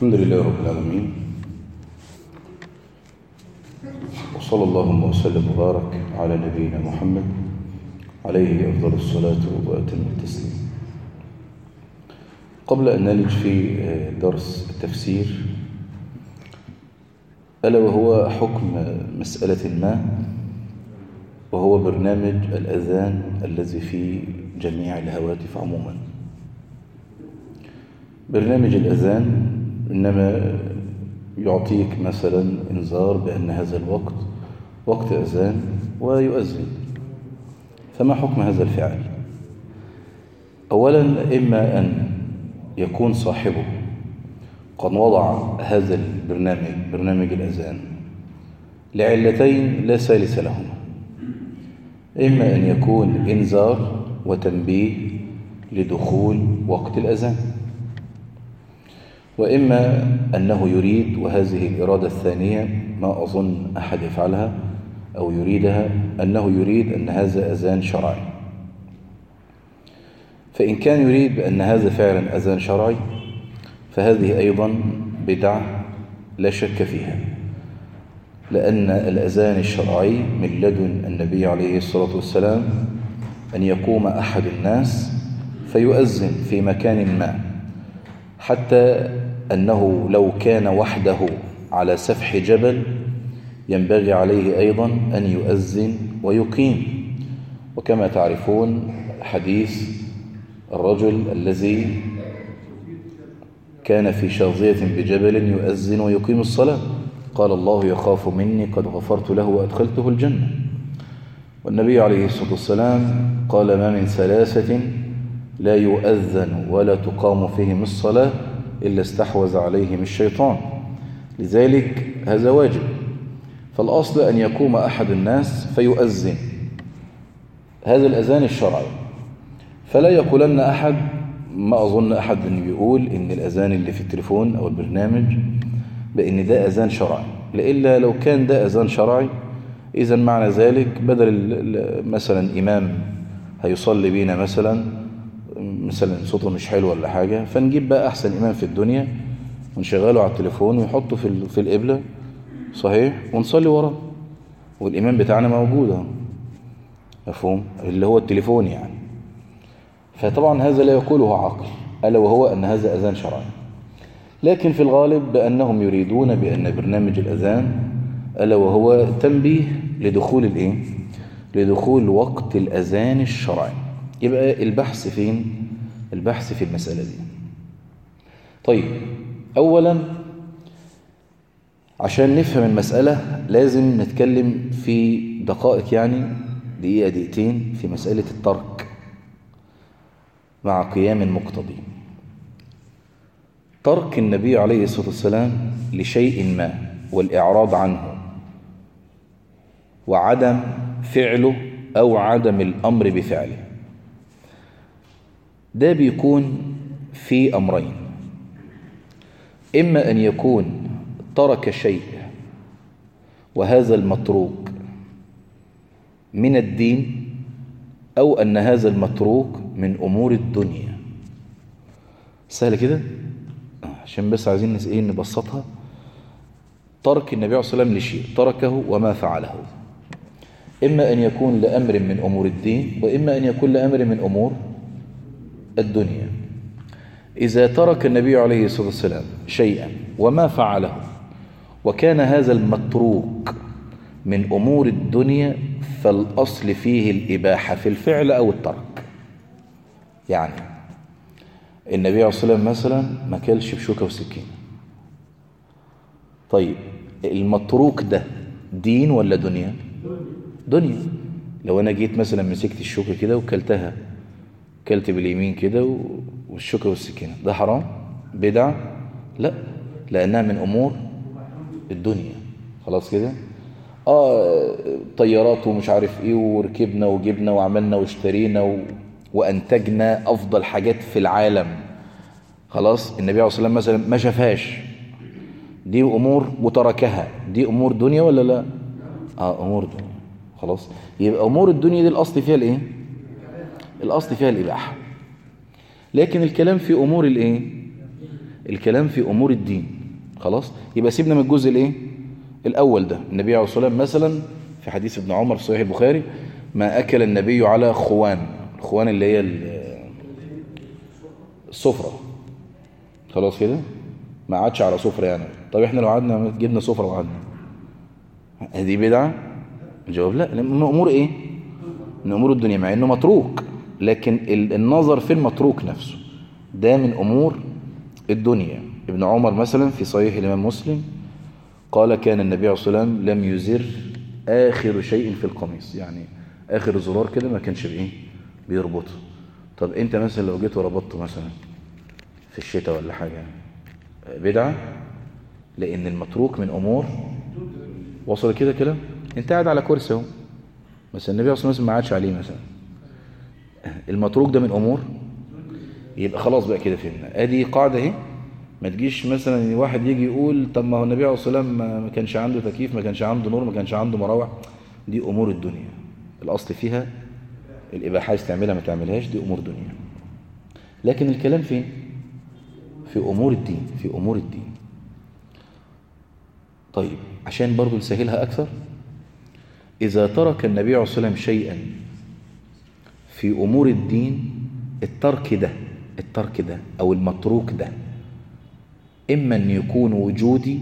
الحمد لله رب العالمين وصلى اللهم وسلم وبارك على نبينا محمد عليه أفضل الصلاة وأتم التسليم قبل أن نلج في درس التفسير ألا وهو حكم مسألة ما وهو برنامج الأذان الذي في جميع الهواتف عموما برنامج الأذان إنما يعطيك مثلا إنذار بأن هذا الوقت وقت أذان ويؤذن فما حكم هذا الفعل أولا إما أن يكون صاحبه قد وضع هذا البرنامج برنامج الأذان لعلتين لا ثالث لهما إما أن يكون إنذار وتنبيه لدخول وقت الأذان وإما أنه يريد وهذه الإرادة الثانية ما أظن أحد يفعلها أو يريدها أنه يريد أن هذا أذان شرعي فإن كان يريد بأن هذا فعلا أذان شرعي فهذه أيضا بدعة لا شك فيها لأن الأذان الشرعي من لدن النبي عليه الصلاة والسلام أن يقوم أحد الناس فيؤذن في مكان ما حتى أنه لو كان وحده على سفح جبل ينبغي عليه أيضا أن يؤذن ويقيم وكما تعرفون حديث الرجل الذي كان في شظية بجبل يؤذن ويقيم الصلاة قال الله يخاف مني قد غفرت له وأدخلته الجنة والنبي عليه الصلاة والسلام قال ما من ثلاثة لا يؤذن ولا تقام فيهم الصلاة إلا استحوذ عليهم الشيطان لذلك هذا واجب فالأصل أن يقوم أحد الناس فيؤذن هذا الأذان الشرعي فلا يقولن أحد ما أظن أحد أن يقول إن الأذان اللي في التليفون أو البرنامج بأن ده أذان شرعي لإلا لو كان ده أذان شرعي إذا معنى ذلك بدل مثلا إمام هيصلي بينا مثلا مثلا صوته مش حلو ولا حاجة فنجيب بقى أحسن إمام في الدنيا ونشغله على التليفون ويحطه في في القبلة صحيح ونصلي وراه والإمام بتاعنا موجود اهو مفهوم اللي هو التليفون يعني فطبعا هذا لا يقوله عقل ألا وهو أن هذا أذان شرعي لكن في الغالب بأنهم يريدون بأن برنامج الأذان ألا وهو تنبيه لدخول الإيه؟ لدخول وقت الأذان الشرعي يبقى البحث فين البحث في المسألة دي طيب أولا عشان نفهم المسألة لازم نتكلم في دقائق يعني دقيقة دقيقتين في مسألة الترك مع قيام المقتضي ترك النبي عليه الصلاة والسلام لشيء ما والإعراض عنه وعدم فعله أو عدم الأمر بفعله ده بيكون في أمرين إما أن يكون ترك شيء وهذا المتروك من الدين أو أن هذا المتروك من أمور الدنيا سهل كده عشان بس عايزين ايه نبسطها ترك النبي عليه الصلاة والسلام لشيء تركه وما فعله إما أن يكون لأمر من أمور الدين وإما أن يكون لأمر من أمور الدنيا إذا ترك النبي عليه الصلاة والسلام شيئا وما فعله وكان هذا المتروك من أمور الدنيا فالأصل فيه الإباحة في الفعل أو الترك يعني النبي عليه الصلاة والسلام مثلا ما كلش بشوكة وسكينة طيب المتروك ده دين ولا دنيا دنيا لو أنا جيت مثلا مسكت الشوكة كده وكلتها كلت باليمين كده والشوكة والسكينة ده حرام بدعة لا لأنها من أمور الدنيا خلاص كده آه طيارات ومش عارف إيه وركبنا وجبنا وعملنا واشترينا و... وأنتجنا أفضل حاجات في العالم خلاص النبي عليه الصلاة والسلام مثلا ما شافهاش دي أمور وتركها دي أمور دنيا ولا لا آه أمور دنيا خلاص يبقى أمور الدنيا دي الأصل فيها الإيه الأصل فيها الإباحة لكن الكلام في أمور الإيه الكلام في أمور الدين خلاص يبقى سيبنا من الجزء الايه الأول ده النبي عليه الصلاة والسلام مثلا في حديث ابن عمر في صحيح البخاري ما أكل النبي على خوان الخوان اللي هي السفرة خلاص كده ما عادش على سفرة يعني طب احنا لو قعدنا جبنا سفرة وقعدنا هذه بدعة الجواب لا من أمور ايه من أمور الدنيا مع انه متروك لكن النظر في المتروك نفسه ده من أمور الدنيا ابن عمر مثلا في صحيح الإمام مسلم قال كان النبي عليه الصلاة والسلام لم يزر آخر شيء في القميص يعني آخر زرار كده ما كانش بإيه بيربطه طب انت مثلا لو جيت وربطته مثلا في الشتاء ولا حاجة بدعة لأن المتروك من أمور وصل كده كلام انت قاعد على كرسي اهو مثلا النبي صلى الله عليه وسلم ما عادش عليه مثلا المتروك ده من أمور يبقى خلاص بقى كده فهمنا ادي قاعدة اهي ما تجيش مثلا واحد يجي يقول طب ما هو النبي عليه الصلاه والسلام ما كانش عنده تكييف ما كانش عنده نور ما كانش عنده مراوح دي امور الدنيا الاصل فيها الاباحه عايز تعملها ما تعملهاش دي امور دنيا لكن الكلام فين في امور الدين في امور الدين طيب عشان برضو نسهلها اكثر اذا ترك النبي عليه الصلاه والسلام شيئا في امور الدين الترك ده الترك ده او المتروك ده إما أن يكون وجودي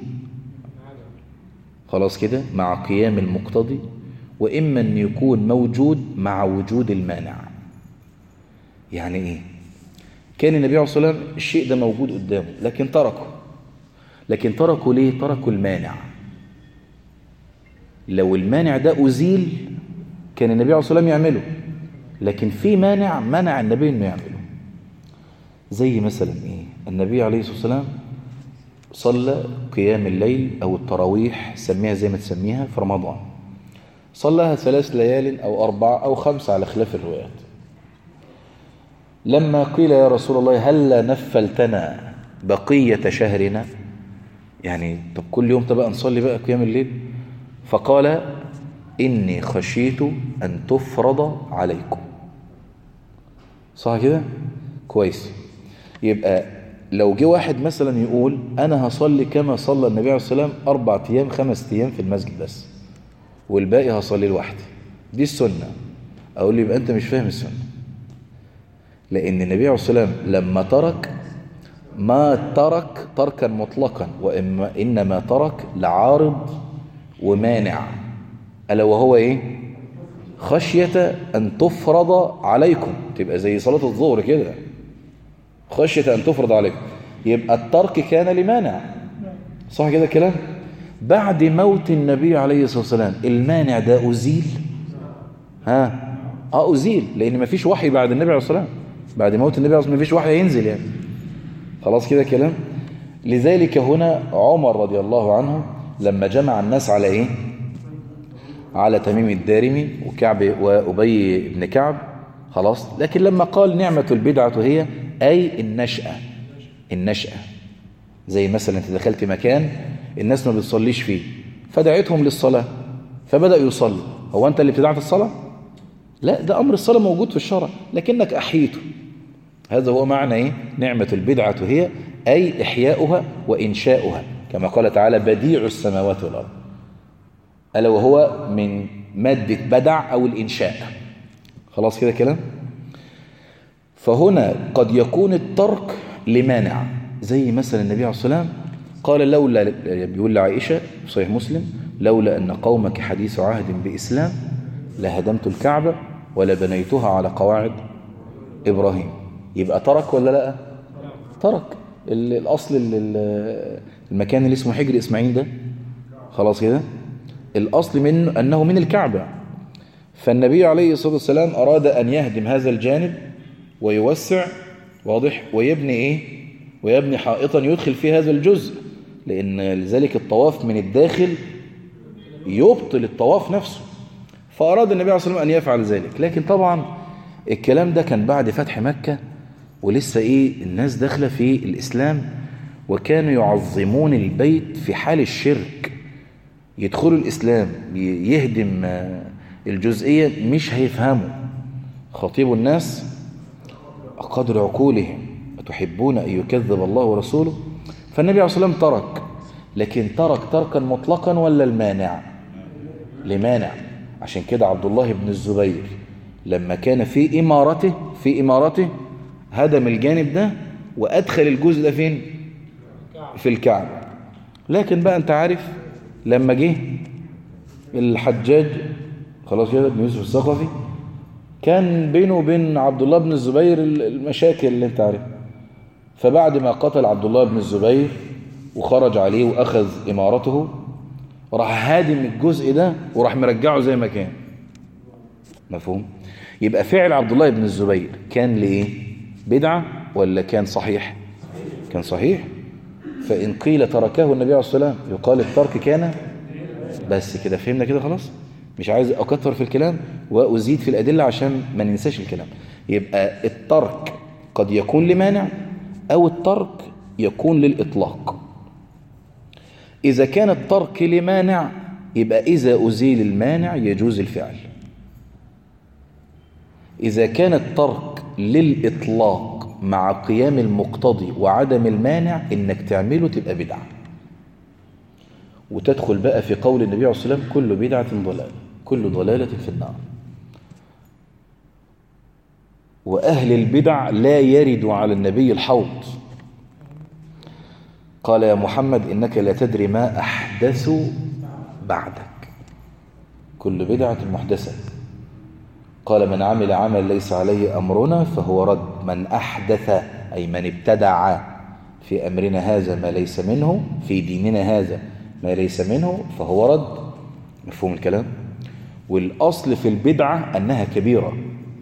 خلاص كده مع قيام المقتضي وإما أن يكون موجود مع وجود المانع يعني إيه كان النبي عليه الصلاة والسلام الشيء ده موجود قدامه لكن تركه لكن تركه ليه تركه المانع لو المانع ده أزيل كان النبي عليه الصلاة والسلام يعمله لكن في مانع منع النبي انه يعمله زي مثلا ايه النبي عليه الصلاة والسلام صلى قيام الليل أو التراويح سميها زي ما تسميها في رمضان صلىها ثلاث ليال أو أربع أو خمس على خلاف الروايات لما قيل يا رسول الله هل نفلتنا بقية شهرنا يعني طب كل يوم تبقى نصلي بقى قيام الليل فقال إني خشيت أن تفرض عليكم صح كده كويس يبقى لو جه واحد مثلا يقول أنا هصلي كما صلى النبي عليه الصلاة والسلام أربع أيام خمس أيام في المسجد بس والباقي هصلي لوحدي دي السنة أقول لي يبقى أنت مش فاهم السنة لأن النبي عليه الصلاة والسلام لما ترك ما ترك تركا مطلقا وإما إنما ترك لعارض ومانع ألا وهو إيه خشية أن تفرض عليكم تبقى زي صلاة الظهر كده خشية أن تفرض عليكم يبقى الترك كان لمانع صح كده الكلام بعد موت النبي عليه الصلاة والسلام المانع ده أزيل ها اه أزيل لأن ما فيش وحي بعد النبي عليه الصلاة والسلام بعد موت النبي عليه الصلاة والسلام ما فيش وحي ينزل يعني خلاص كده كلام لذلك هنا عمر رضي الله عنه لما جمع الناس على ايه على تميم الدارمي وكعب وأبي بن كعب خلاص لكن لما قال نعمة البدعة هي أي النشأة النشأة زي مثلا انت دخلت مكان الناس ما بتصليش فيه فدعيتهم للصلاة فبدأوا يصلوا هو أنت اللي ابتدعت الصلاة لا ده أمر الصلاة موجود في الشرع لكنك أحييته هذا هو معنى إيه؟ نعمة البدعة هي أي إحياؤها وإنشاؤها كما قال تعالى بديع السماوات والأرض ألا وهو من مادة بدع أو الإنشاء خلاص كده كلام فهنا قد يكون الترك لمانع زي مثلا النبي عليه الصلاة والسلام قال لولا بيقول لعائشة صحيح مسلم لولا أن قومك حديث عهد بإسلام لهدمت الكعبة ولا بنيتها على قواعد إبراهيم يبقى ترك ولا لا ترك الأصل المكان اللي اسمه حجر إسماعيل ده خلاص كده الأصل من أنه من الكعبة فالنبي عليه الصلاة والسلام أراد أن يهدم هذا الجانب ويوسع واضح ويبني إيه ويبني حائطا يدخل في هذا الجزء لأن لذلك الطواف من الداخل يبطل الطواف نفسه فأراد النبي عليه الصلاة والسلام أن يفعل ذلك لكن طبعا الكلام ده كان بعد فتح مكة ولسه إيه الناس داخلة في الإسلام وكانوا يعظمون البيت في حال الشرك يدخلوا الإسلام يهدم الجزئية مش هيفهموا خطيب الناس قدر عقولهم أتحبون أن يكذب الله ورسوله فالنبي عليه الصلاة والسلام ترك لكن ترك تركا مطلقا ولا المانع لمانع عشان كده عبد الله بن الزبير لما كان في إمارته في إمارته هدم الجانب ده وأدخل الجزء ده فين في الكعبة لكن بقى أنت عارف لما جه الحجاج خلاص كده بن يوسف الثقفي كان بينه وبين عبد الله بن الزبير المشاكل اللي انت عارفها فبعد ما قتل عبد الله بن الزبير وخرج عليه وأخذ إمارته راح هادم الجزء ده وراح مرجعه زي ما كان مفهوم يبقى فعل عبد الله بن الزبير كان لإيه بدعة ولا كان صحيح كان صحيح فإن قيل تركه النبي عليه الصلاة والسلام يقال الترك كان بس كده فهمنا كده خلاص مش عايز أكثر في الكلام وأزيد في الأدلة عشان ما ننساش الكلام يبقى الترك قد يكون لمانع أو الترك يكون للإطلاق إذا كان الترك لمانع يبقى إذا أزيل المانع يجوز الفعل إذا كان الترك للإطلاق مع قيام المقتضي وعدم المانع إنك تعمله تبقى بدعة وتدخل بقى في قول النبي عليه الصلاة والسلام كل بدعة ضلال كل ضلالة في النار وأهل البدع لا يرد على النبي الحوض قال يا محمد إنك لا تدري ما أحدث بعدك كل بدعة محدثة قال من عمل عمل ليس عليه أمرنا فهو رد من أحدث أي من ابتدع في أمرنا هذا ما ليس منه في ديننا هذا ما ليس منه فهو رد مفهوم الكلام والأصل في البدعة أنها كبيرة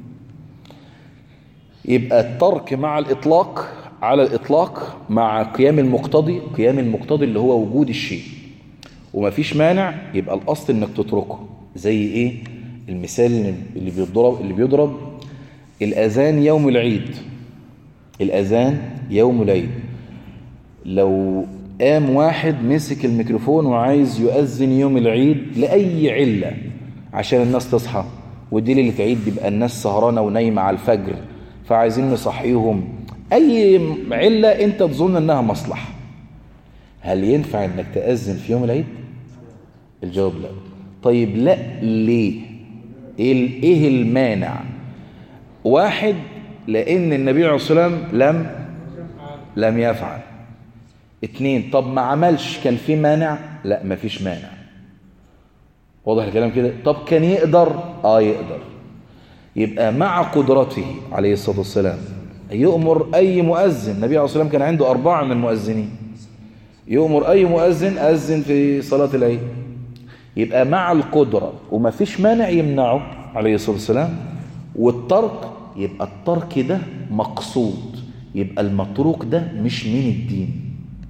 يبقى الترك مع الإطلاق على الإطلاق مع قيام المقتضي قيام المقتضي اللي هو وجود الشيء ومفيش مانع يبقى الأصل إنك تتركه زي إيه المثال اللي بيضرب اللي بيضرب الأذان يوم العيد الأذان يوم العيد لو قام واحد مسك الميكروفون وعايز يؤذن يوم العيد لأي علة عشان الناس تصحى ودي ليلة عيد بيبقى الناس سهرانة ونايمة على الفجر فعايزين نصحيهم أي علة أنت تظن أنها مصلحة هل ينفع أنك تأذن في يوم العيد؟ الجواب لا طيب لا ليه؟ إيه المانع؟ واحد لأن النبي عليه الصلاة والسلام لم لم يفعل اتنين طب ما عملش كان في مانع؟ لا ما فيش مانع واضح الكلام كده؟ طب كان يقدر؟ آه يقدر يبقى مع قدرته عليه الصلاة والسلام يؤمر أي مؤذن النبي عليه الصلاة والسلام كان عنده أربعة من المؤذنين يؤمر أي مؤذن أذن في صلاة العيد يبقى مع القدرة وما فيش مانع يمنعه عليه الصلاة والسلام والترك يبقى الترك ده مقصود يبقى المتروك ده مش من الدين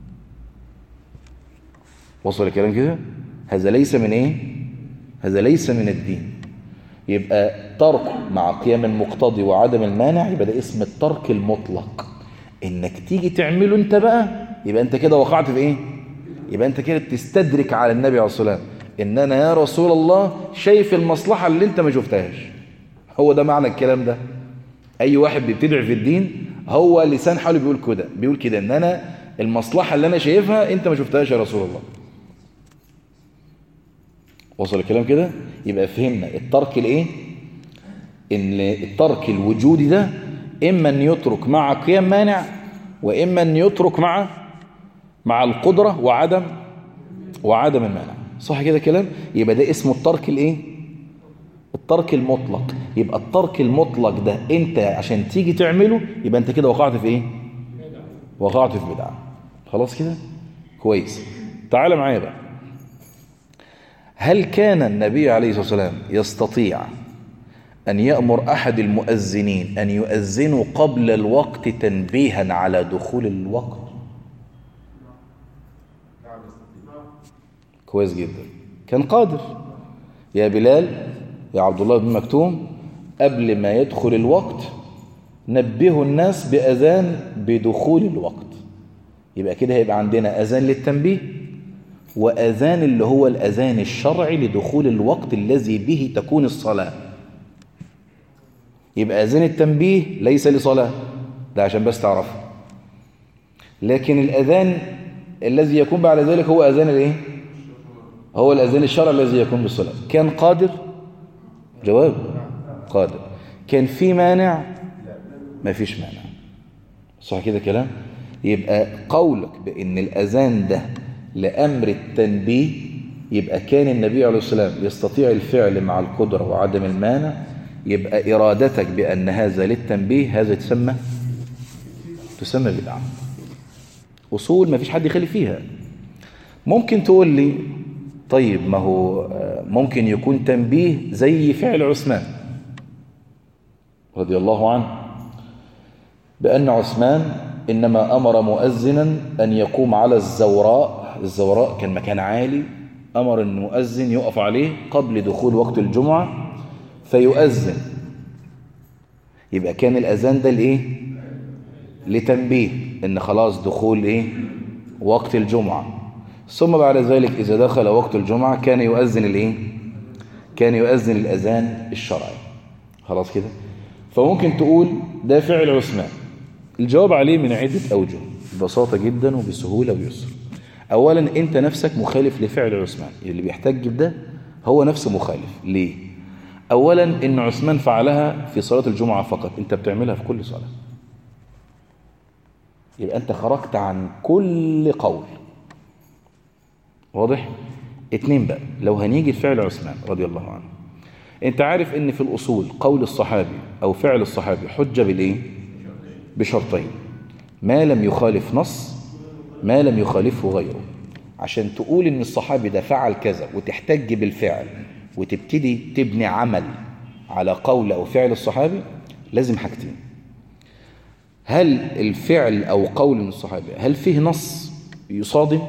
وصل الكلام كده هذا ليس من ايه هذا ليس من الدين يبقى تركه مع قيام المقتضي وعدم المانع يبقى ده اسم الترك المطلق انك تيجي تعمله انت بقى يبقى انت كده وقعت في ايه يبقى انت كده تستدرك على النبي عليه الصلاه والسلام ان انا يا رسول الله شايف المصلحه اللي انت ما شفتهاش هو ده معنى الكلام ده اي واحد بيبتدع في الدين هو لسان حاله بيقول كده بيقول كده ان انا المصلحه اللي انا شايفها انت ما شفتهاش يا رسول الله وصل الكلام كده يبقى فهمنا الترك الايه ان الترك الوجودي ده اما ان يترك مع قيام مانع واما ان يترك مع مع القدره وعدم وعدم المانع صح كده كلام يبقى ده اسمه الترك الايه الترك المطلق يبقى الترك المطلق ده انت عشان تيجي تعمله يبقى انت كده وقعت في ايه وقعت في بدعه خلاص كده كويس تعال معايا بقى هل كان النبي عليه الصلاة والسلام يستطيع أن يأمر أحد المؤذنين أن يؤذنوا قبل الوقت تنبيها على دخول الوقت كويس جدا كان قادر يا بلال يا عبد الله بن مكتوم قبل ما يدخل الوقت نبهوا الناس بأذان بدخول الوقت يبقى كده هيبقى عندنا أذان للتنبيه وأذان اللي هو الأذان الشرعي لدخول الوقت الذي به تكون الصلاة يبقى أذان التنبيه ليس لصلاة ده عشان بس تعرفه لكن الأذان الذي يكون بعد ذلك هو أذان الايه هو الأذان الشرع الذي يكون بالصلاة كان قادر جواب قادر كان في مانع ما فيش مانع صح كده كلام يبقى قولك بأن الأذان ده لأمر التنبيه يبقى كان النبي عليه السلام يستطيع الفعل مع القدرة وعدم المانع يبقى إرادتك بأن هذا للتنبيه هذا تسمى تسمى بدعة أصول ما فيش حد يخالف فيها ممكن تقول لي طيب ما هو ممكن يكون تنبيه زي فعل عثمان رضي الله عنه بأن عثمان إنما أمر مؤذنا أن يقوم على الزوراء الزوراء كان مكان عالي أمر المؤذن يقف عليه قبل دخول وقت الجمعة فيؤذن يبقى كان الأذان ده لإيه لتنبيه إن خلاص دخول إيه وقت الجمعة ثم بعد ذلك إذا دخل وقت الجمعة كان يؤذن الإيه كان يؤذن الأذان الشرعي خلاص كده فممكن تقول ده فعل عثمان الجواب عليه من عدة أوجه ببساطة جدا وبسهولة ويسر أولا أنت نفسك مخالف لفعل عثمان اللي بيحتج بده هو نفسه مخالف ليه أولا إن عثمان فعلها في صلاة الجمعة فقط أنت بتعملها في كل صلاة يبقى أنت خرجت عن كل قول واضح اتنين بقى لو هنيجي لفعل عثمان رضي الله عنه انت عارف ان في الاصول قول الصحابي او فعل الصحابي حجة بالايه بشرطين ما لم يخالف نص ما لم يخالفه غيره عشان تقول ان الصحابي ده فعل كذا وتحتج بالفعل وتبتدي تبني عمل على قول او فعل الصحابي لازم حاجتين هل الفعل او قول من الصحابي هل فيه نص يصادم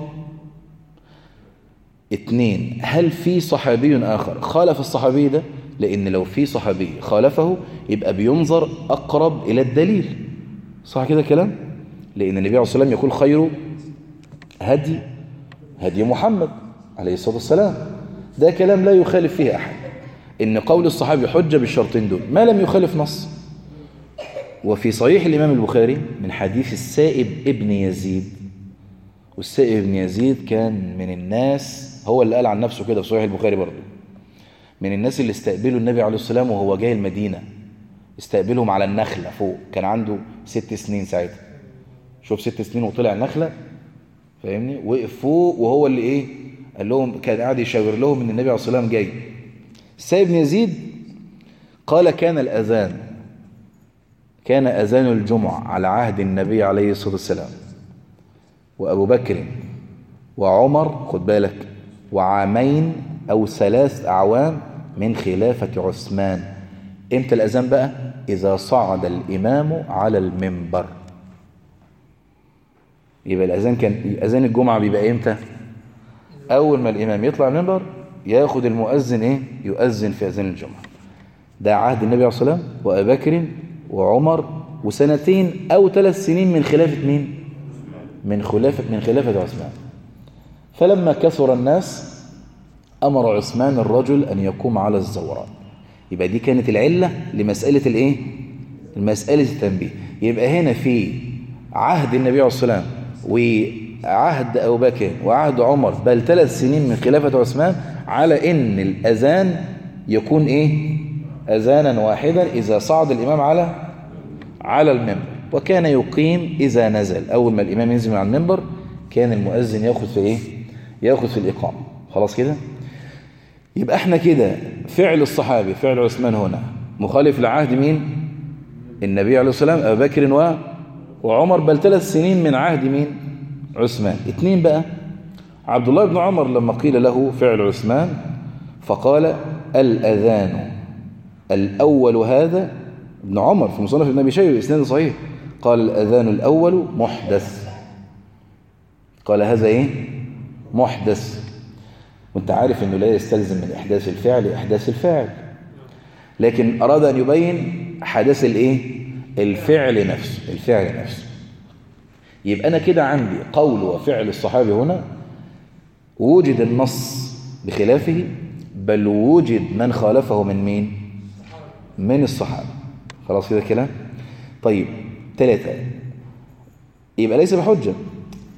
اتنين هل في صحابي آخر خالف الصحابي ده لأن لو في صحابي خالفه يبقى بينظر أقرب إلى الدليل صح كده كلام لأن النبي عليه الصلاة والسلام يقول خير هدي هدي محمد عليه الصلاة والسلام ده كلام لا يخالف فيه أحد إن قول الصحابي حجة بالشرطين دول ما لم يخالف نص وفي صحيح الإمام البخاري من حديث السائب ابن يزيد والسائب ابن يزيد كان من الناس هو اللي قال عن نفسه كده في صحيح البخاري برضه من الناس اللي استقبلوا النبي عليه السلام وهو جاي المدينة استقبلهم على النخلة فوق كان عنده ست سنين ساعتها شوف ست سنين وطلع النخلة فاهمني وقف فوق وهو اللي ايه قال لهم كان قاعد يشاور لهم ان النبي عليه الصلاه والسلام جاي سيد بن يزيد قال كان الاذان كان اذان الجمعه على عهد النبي عليه الصلاه والسلام وابو بكر وعمر خد بالك وعامين او ثلاث اعوام من خلافه عثمان امتى الاذان بقى اذا صعد الامام على المنبر يبقى الاذان كان اذان الجمعه بيبقى امتى اول ما الامام يطلع المنبر ياخد المؤذن ايه يؤذن في اذان الجمعه ده عهد النبي عليه الصلاه والسلام وابي بكر وعمر وسنتين او ثلاث سنين من خلافه مين من خلافه من خلافه عثمان فلما كثر الناس امر عثمان الرجل ان يقوم على الزوراء يبقى دي كانت العله لمساله الايه المساله التنبيه يبقى هنا في عهد النبي عليه الصلاه والسلام وعهد أبو بكر وعهد عمر بل ثلاث سنين من خلافة عثمان على إن الأذان يكون إيه أذانا واحدا إذا صعد الإمام على على المنبر وكان يقيم إذا نزل أول ما الإمام ينزل على المنبر كان المؤذن يأخذ في إيه يأخذ في الإقامة خلاص كده يبقى احنا كده فعل الصحابي فعل عثمان هنا مخالف لعهد مين النبي عليه الصلاة والسلام أبو بكر و وعمر بل ثلاث سنين من عهد مين عثمان اتنين بقى عبد الله بن عمر لما قيل له فعل عثمان فقال الأذان الأول هذا ابن عمر في مصنف ابن أبي شيبة بإسناد صحيح قال الأذان الأول محدث قال هذا إيه محدث وانت عارف انه لا يستلزم من إحداث الفعل إحداث الفاعل لكن أراد أن يبين حدث الإيه الفعل نفسه الفعل نفسه يبقى أنا كده عندي قول وفعل الصحابي هنا وجد النص بخلافه بل وجد من خالفه من مين من الصحابة خلاص كده كلام طيب ثلاثة يبقى ليس بحجة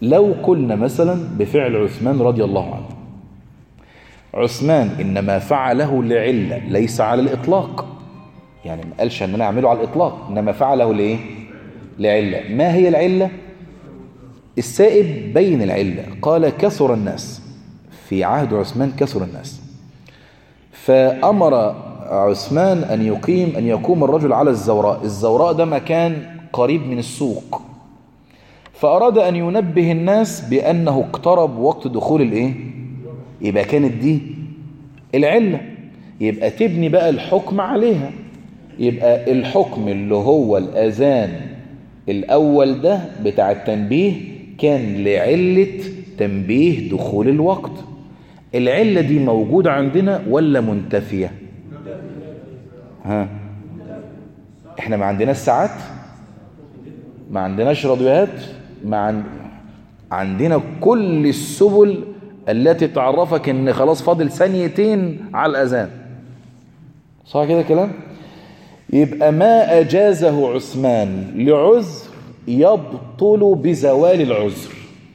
لو قلنا مثلا بفعل عثمان رضي الله عنه عثمان إنما فعله لعلة ليس على الإطلاق يعني ما قالش أن أنا أعمله على الإطلاق إنما فعله لإيه لعلة ما هي العلة السائب بين العلة قال كثر الناس في عهد عثمان كثر الناس فأمر عثمان أن يقيم أن يقوم الرجل على الزوراء الزوراء ده مكان قريب من السوق فأراد أن ينبه الناس بأنه اقترب وقت دخول الإيه يبقى كانت دي العلة يبقى تبني بقى الحكم عليها يبقى الحكم اللي هو الأذان الأول ده بتاع التنبيه كان لعلة تنبيه دخول الوقت العلة دي موجودة عندنا ولا منتفية ها احنا ما عندناش ساعات ما عندناش راديوهات ما عن... عندنا كل السبل التي تعرفك ان خلاص فاضل ثانيتين على الاذان صح كده كلام يبقى ما اجازه عثمان لعذر يبطل بزوال العذر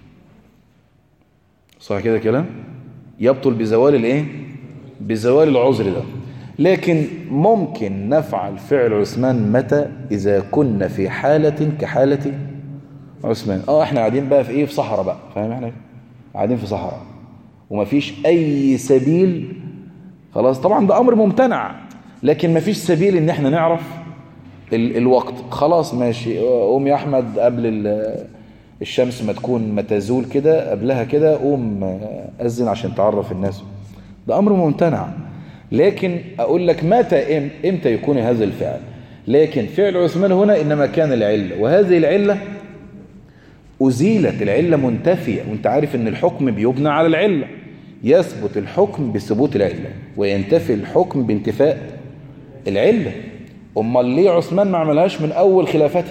صح كده كلام يبطل بزوال الايه بزوال العذر ده لكن ممكن نفعل فعل عثمان متى اذا كنا في حالة كحالة عثمان اه احنا قاعدين بقى في ايه في صحراء بقى فاهم احنا قاعدين في صحراء ومفيش اي سبيل خلاص طبعا ده امر ممتنع لكن مفيش سبيل ان احنا نعرف ال الوقت خلاص ماشي قوم يا احمد قبل الشمس ما تكون ما تزول كده قبلها كده قوم اذن عشان تعرف الناس ده امر ممتنع لكن اقول لك متى امتى يكون هذا الفعل لكن فعل عثمان هنا انما كان العله وهذه العله أزيلت العلة منتفية وانت عارف ان الحكم بيبنى على العلة يثبت الحكم بثبوت العلة وينتفي الحكم بانتفاء العلة امال ليه عثمان ما عملهاش من اول خلافته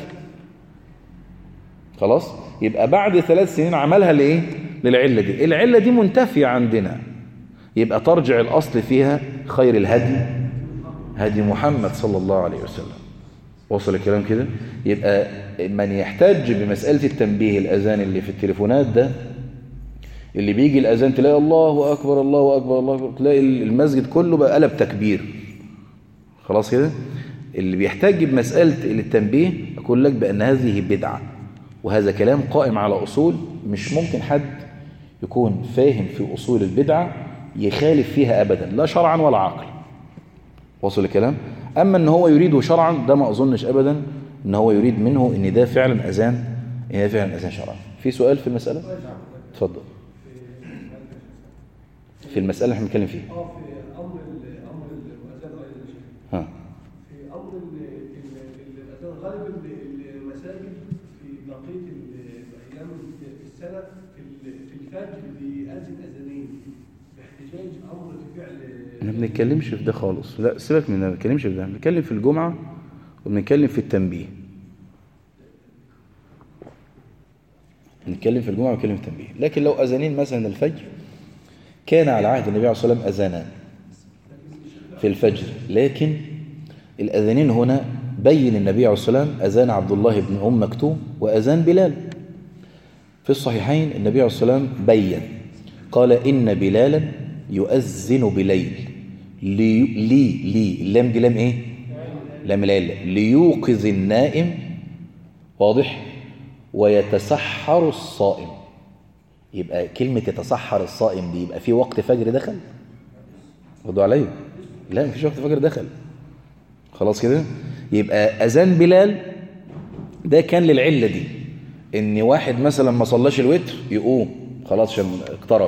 خلاص يبقى بعد ثلاث سنين عملها لايه للعلة دي العلة دي منتفية عندنا يبقى ترجع الاصل فيها خير الهدي هدي محمد صلى الله عليه وسلم وصل الكلام كده يبقى من يحتاج بمسألة التنبيه الأذان اللي في التليفونات ده اللي بيجي الأذان تلاقي الله أكبر الله أكبر الله أكبر تلاقي المسجد كله بقى قلب تكبير خلاص كده اللي بيحتاج بمسألة التنبيه أقول لك بأن هذه بدعة وهذا كلام قائم على أصول مش ممكن حد يكون فاهم في أصول البدعة يخالف فيها أبدا لا شرعا ولا عقل وصل الكلام أما أن هو يريده شرعا ده ما أظنش أبدا أن هو يريد منه أن ده فعلا أذان إن ده فعلا أذان شرعا في سؤال في المسألة اتفضل في المسألة اللي احنا بنتكلم فيها اه في امر ال- امر الاذان غالبا يا شيخ ها في امر ال- ال- الاذان غالبا ال- المساجد في بقيه ال- ايام السنه في ال- في الفجر بيأذن اذانين باحتجاج امر فعل احنا ما بنتكلمش في ده خالص لا سيبك من ده ما بنتكلمش في ده بنتكلم في الجمعة وبنتكلم في التنبيه نتكلم في الجمعة ونتكلم في التنبيه لكن لو أذانين مثلا الفجر كان على عهد النبي عليه الصلاة والسلام أذانان في الفجر لكن الأذانين هنا بين النبي عليه الصلاة والسلام أذان عبد الله بن أم مكتوم وأذان بلال في الصحيحين النبي عليه الصلاة والسلام بين قال إن بلالا يؤذن بليل لي لي لي اللام دي لام إيه لام العلة ليوقظ النائم واضح ويتسحر الصائم يبقى كلمة يتسحر الصائم دي يبقى في وقت فجر دخل ردوا عليا لا مفيش وقت فجر دخل خلاص كده يبقى أذان بلال ده كان للعلة دي ان واحد مثلا ما صلاش الوتر يقوم خلاص عشان اقترب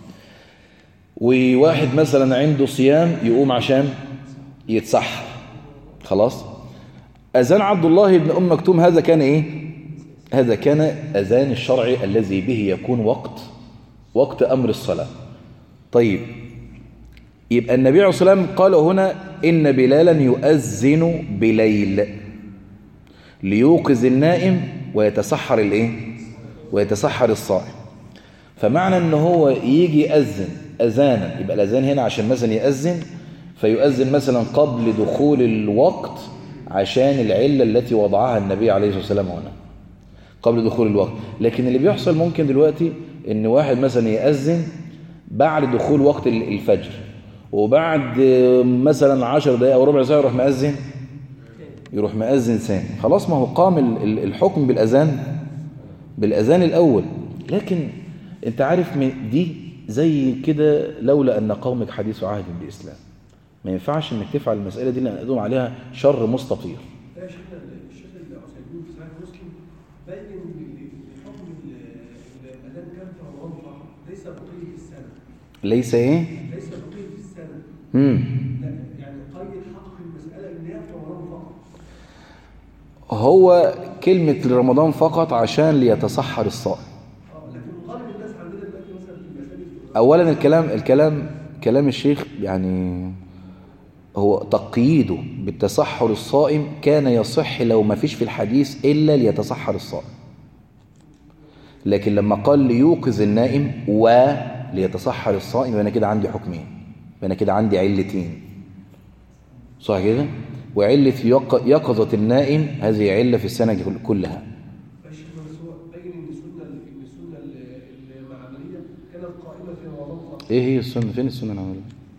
وواحد مثلا عنده صيام يقوم عشان يتسحر خلاص اذان عبد الله بن ام مكتوم هذا كان ايه هذا كان اذان الشرعي الذي به يكون وقت وقت امر الصلاه طيب يبقى النبي عليه الصلاه والسلام قال هنا ان بلالا يؤذن بليل ليوقظ النائم ويتسحر الايه ويتسحر الصائم فمعنى ان هو يجي يأذن اذانا يبقى الاذان هنا عشان مثلا يأذن فيؤذن مثلا قبل دخول الوقت عشان العلة التي وضعها النبي عليه الصلاة والسلام هنا قبل دخول الوقت لكن اللي بيحصل ممكن دلوقتي ان واحد مثلا يأذن بعد دخول وقت ال- الفجر وبعد آه، مثلا 10 دقائق او ربع ساعه يروح مأذن يروح مأذن ثاني خلاص ما هو قام ال- ال- الحكم بالأذان بالأذان الأول لكن انت عارف من دي زي كده لولا أن قومك حديث عهد بالإسلام ما ينفعش انك تفعل المسألة دي لأن أدوم عليها شر مستطير ده شيخنا الشيخ العثيمين في صحيح مسلم بين ان حكم ال- الاذان كان في رمضان فقط ليس بقيه السنه ليس ايه ليس بقيه السنه مم. لا يعني قيد حق المساله ان هي في رمضان فقط هو كلمة لرمضان فقط عشان ليتصحر الصائم اه لكن غالب الناس عندنا دلوقتي مثلا في المساجد اولا الكلام الكلام كلام الشيخ يعني هو تقييده بالتصحر الصائم كان يصح لو ما فيش في الحديث الا ليتصحر الصائم لكن لما قال ليوقظ النائم وليتصحر الصائم يبقى انا كده عندي حكمين يبقى انا كده عندي علتين صح كده وعله يق- يقظه النائم هذه عله في السنه كلها ماشي بس هو بين ان السنه ان السنه المعنويه كانت قائمه في رمضان فقط ايه هي السنه فين السنه العمليه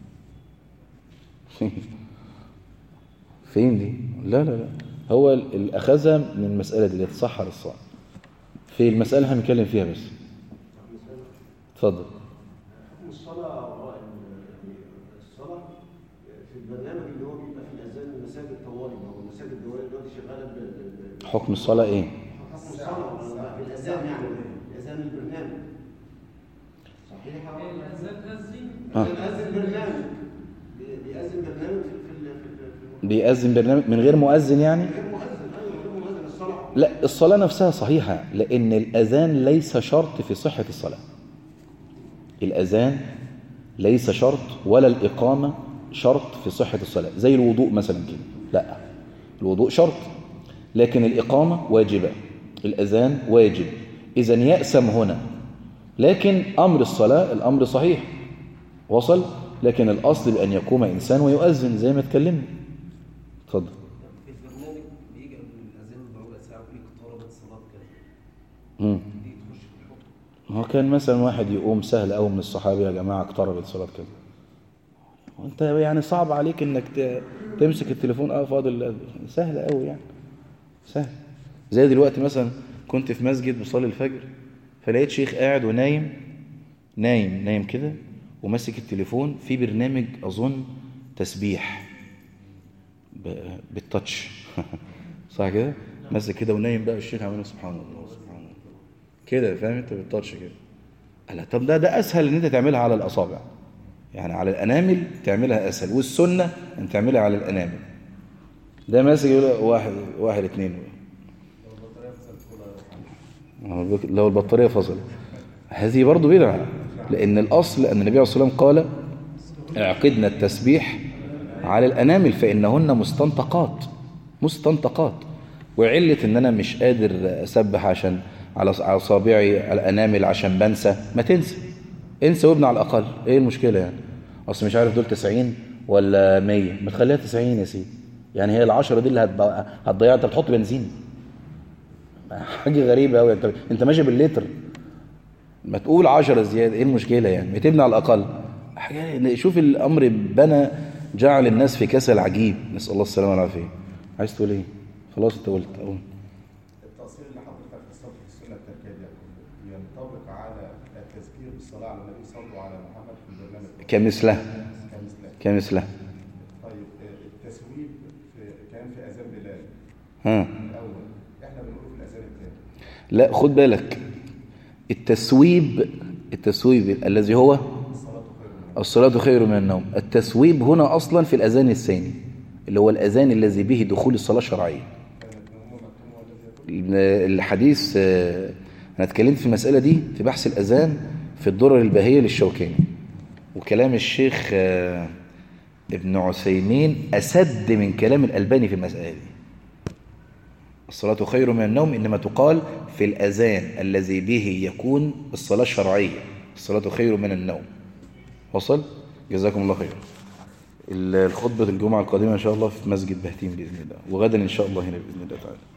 فين فين دي لا لا لا هو ال- اللي اخذها من المساله دي اللي يتصحر الصائم في المساله اللي هنتكلم فيها بس اتفضل الصلاة وراء ال- الصلاة في البرنامج اللي هو بيبقى في الأذان المساجد طوالي ما هو المساجد دلوقتي دلوقتي شغالة ب- ب- حكم الصلاه ايه بحكم الصلاة في الأذان يعني الأذان البرنامج صحيح؟ آه. بيأذن برنامج بي- بيأذن برنامج في في ال- في ال- في بيأذن برنامج من غير مؤذن يعني غير مؤذن أيوه غير مؤذن الصلاة لا الصلاة نفسها صحيحة لأن الأذان ليس شرط في صحة الصلاة الأذان ليس شرط ولا الإقامة شرط في صحة الصلاة زي الوضوء مثلا كده لا الوضوء شرط لكن الإقامة واجبة الأذان واجب إذا يأسم هنا لكن أمر الصلاة الأمر صحيح وصل لكن الأصل بأن يقوم إنسان ويؤذن زي ما اتكلمنا اتفضل في البرنامج بيجي قبل الاذان بربع ساعه ويقول اقتربت الصلاه كده مم. دي تخش في الحكم هو كان مثلا واحد يقوم سهل قوي من الصحابه يا جماعه اقتربت صلاه كذا وانت يعني صعب عليك انك ت- تمسك التليفون اه فاضل سهل قوي يعني سهل زي دلوقتي مثلا كنت في مسجد بصلي الفجر فلقيت شيخ قاعد ونايم نايم نايم كده وماسك التليفون في برنامج اظن تسبيح ب- بالتاتش صح كده ماسك كده ونايم بقى الشيخ عامل سبحان الله سبحان الله كده فاهم انت بالتاتش كده قال طب ده ده اسهل ان انت تعملها على الاصابع يعني على الانامل تعملها اسهل والسنه ان تعملها على الانامل ده ماسك يقول واحد واحد اتنين آه، بك- لو البطاريه فصلت هذه برضه بدعه لان الاصل ان النبي عليه الصلاه والسلام قال اعقدنا التسبيح على الانامل فانهن مستنطقات مستنطقات وعله ان انا مش قادر اسبح عشان على على اصابعي على الانامل عشان بنسى ما تنسى انسى وابن على الاقل ايه المشكله يعني اصل مش عارف دول 90 ولا 100 ما تخليها 90 يا سيدي يعني هي العشرة دي اللي هتض- هتضيع انت بتحط بنزين حاجه غريبه قوي انت انت ماشي باللتر ما تقول 10 زياده ايه المشكله يعني ما تبني على الاقل حاجه شوف الامر بنى جعل الناس في كسل عجيب نسال الله السلامه والعافيه عايز تقول ايه خلاص انت قلت اقول التأصيل اللي حضرتك اتصلت في السنة التركية دي ينطبق على التذكير بالصلاة على النبي صلوا على محمد في البرنامج كمثله كمثله كمثله طيب آه، التسويب في كان في أذان بلال ها الأول احنا بنقول في الأذان الثاني لا خد بالك التسويب التسويب الذي هو الصلاة خير من النوم التسويب هنا أصلا في الأذان الثاني اللي هو الأذان الذي به دخول الصلاة الشرعية الحديث آه، أنا اتكلمت في المسألة دي في بحث الأذان في الدرر الباهية للشوكاني وكلام الشيخ آه، ابن عثيمين أسد من كلام الألباني في المسألة دي الصلاة خير من النوم إنما تقال في الأذان الذي به يكون الصلاة الشرعية الصلاة خير من النوم وصل جزاكم الله خير الخطبة الجمعة القادمة إن شاء الله في مسجد بهتين بإذن الله وغدا إن شاء الله هنا بإذن الله تعالى